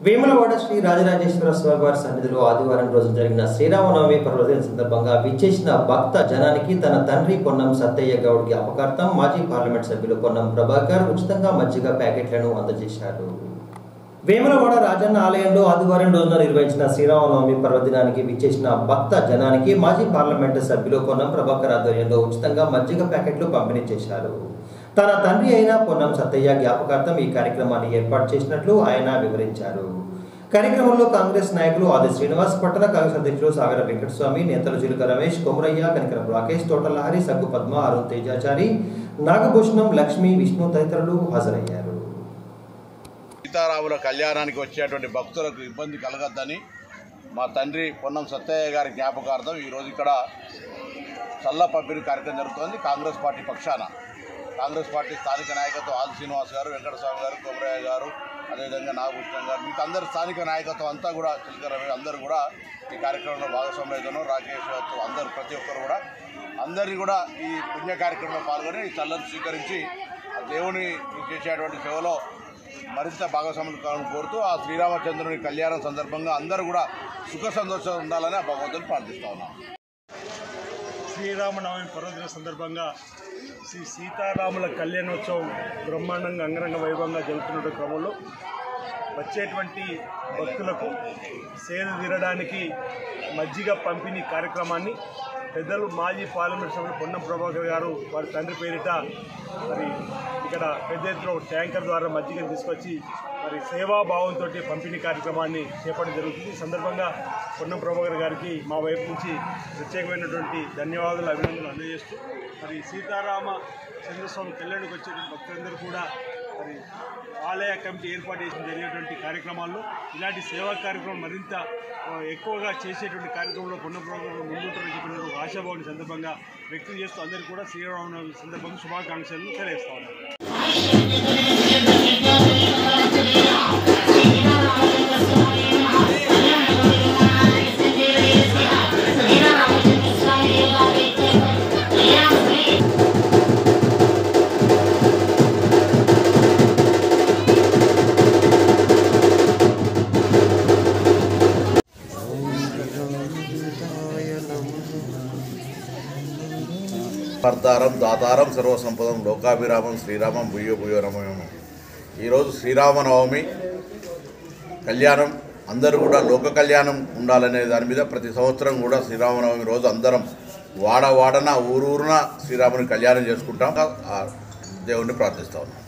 వేములవాడ శ్రీ రాజరాజేశ్వర స్వామి వారి సన్నిధిలో ఆదివారం రోజు జరిగిన శ్రీరామనవమి పర్వదిన సందర్భంగా విచ్చేసిన భక్త జనానికి తన తండ్రి పొన్నం సత్తయ్య గౌడ్ జ్ఞాపకార్థం మాజీ పార్లమెంట్ సభ్యులు పొన్నం ప్రభాకర్ ఉచితంగా మజ్జిగ ప్యాకెట్లను అందజేశారు వేములవాడ రాజన్న ఆలయంలో ఆదివారం రోజున నిర్వహించిన శ్రీరామనవమి పర్వదినానికి విచ్చేసిన భక్త జనానికి మాజీ పార్లమెంటు సభ్యులు పొన్నం ప్రభాకర్ ఆధ్వర్యంలో ఉచితంగా మజ్జిగ ప్యాకెట్లు పంపిణీ చేశారు తన తండ్రి అయిన పొన్నం సత్తయ్య జ్ఞాపకార్థం ఈ కార్యక్రమాన్ని ఏర్పాటు చేసినట్లు ఆయన వివరించారు కార్యక్రమంలో కాంగ్రెస్ నాయకులు ఆది శ్రీనివాస్ పట్టణ కాంగ్రెస్ అధ్యక్షులు సాగర వెంకటస్వామి నేతలు చిలుక రమేష్ కొమరయ్య కనికరం రాకేష్ తోటల హరి సగ్గు పద్మ అరుణ్ తేజాచారి నాగభూషణం లక్ష్మి విష్ణు తదితరులు హాజరయ్యారు సీతారాముల కళ్యాణానికి వచ్చేటువంటి భక్తులకు ఇబ్బంది కలగద్దని మా తండ్రి పొన్నం సత్తయ్య గారి జ్ఞాపకార్థం ఈరోజు ఇక్కడ చల్ల పంపిణీ కార్యక్రమం జరుగుతోంది కాంగ్రెస్ పార్టీ పక్షాన కాంగ్రెస్ పార్టీ స్థానిక నాయకత్వం ఆది శ్రీనివాస్ గారు వెంకటస్వామి గారు కొమరయ్య గారు అదేవిధంగా నాగభూషణం గారు మీకు అందరు స్థానిక నాయకత్వం అంతా కూడా చిలకర అందరూ కూడా ఈ కార్యక్రమంలో భాగస్వామ్యం రాకేష్ గారు అందరు ప్రతి ఒక్కరు కూడా అందరినీ కూడా ఈ పుణ్య కార్యక్రమంలో పాల్గొని ఈ చల్లని స్వీకరించి ఆ దేవుని చేసేటువంటి సేవలో మరింత భాగస్వాములు కావాలని కోరుతూ ఆ శ్రీరామచంద్రుని కళ్యాణం సందర్భంగా అందరూ కూడా సుఖ సంతోషాలు ఉండాలని ఆ భగవంతుని ప్రార్థిస్తా ఉన్నాం శ్రీరామనవమి పర్వదిన సందర్భంగా శ్రీ సీతారాముల కళ్యాణోత్సవం బ్రహ్మాండంగా అంగరంగ వైభవంగా జరుగుతున్న క్రమంలో వచ్చేటువంటి భక్తులకు సేద తీరడానికి మజ్జిగ పంపిణీ కార్యక్రమాన్ని పెద్దలు మాజీ పార్లమెంట్ సభ్యులు పొన్నం ప్రభాకర్ గారు వారి తండ్రి పేరిట మరి ఇక్కడ పెద్ద ఎత్తున ఒక ట్యాంకర్ ద్వారా మజ్జిగను తీసుకొచ్చి మరి సేవాభావంతో పంపిణీ కార్యక్రమాన్ని చేపట్టడం జరుగుతుంది ఈ సందర్భంగా పొన్నం ప్రభాకర్ గారికి మా వైపు నుంచి ప్రత్యేకమైనటువంటి ధన్యవాదాలు అభినందనలు అందజేస్తూ మరి సీతారామ చంద్రస్వామి కళ్యాణ్కి వచ్చేటువంటి భక్తులందరూ కూడా మరి ఆలయ కమిటీ ఏర్పాటు చేసిన జరిగేటువంటి కార్యక్రమాల్లో ఇలాంటి సేవా కార్యక్రమం మరింత ఆ, ఎక్కువగా చేసేటువంటి కార్యక్రమంలో పొన్న ప్రోగ్రాంలో ముందుంటారని చెప్పిన ఒక ఆశాభావాన్ని సందర్భంగా వ్యక్తం చేస్తూ అందరికీ కూడా శ్రీరామనవమి సందర్భంగా శుభాకాంక్షలను తెలియజేస్తా ఉన్నారు భర్తారం దాతారం సర్వసంపదం లోకాభిరామం శ్రీరామం భూయో భూయో రమయం ఈరోజు శ్రీరామనవమి కళ్యాణం అందరూ కూడా లోక కళ్యాణం ఉండాలనే దాని మీద ప్రతి సంవత్సరం కూడా శ్రీరామనవమి రోజు అందరం వాడ వాడన ఊరూరున శ్రీరాముని కళ్యాణం చేసుకుంటాం ఆ దేవుణ్ణి ప్రార్థిస్తా ఉన్నాం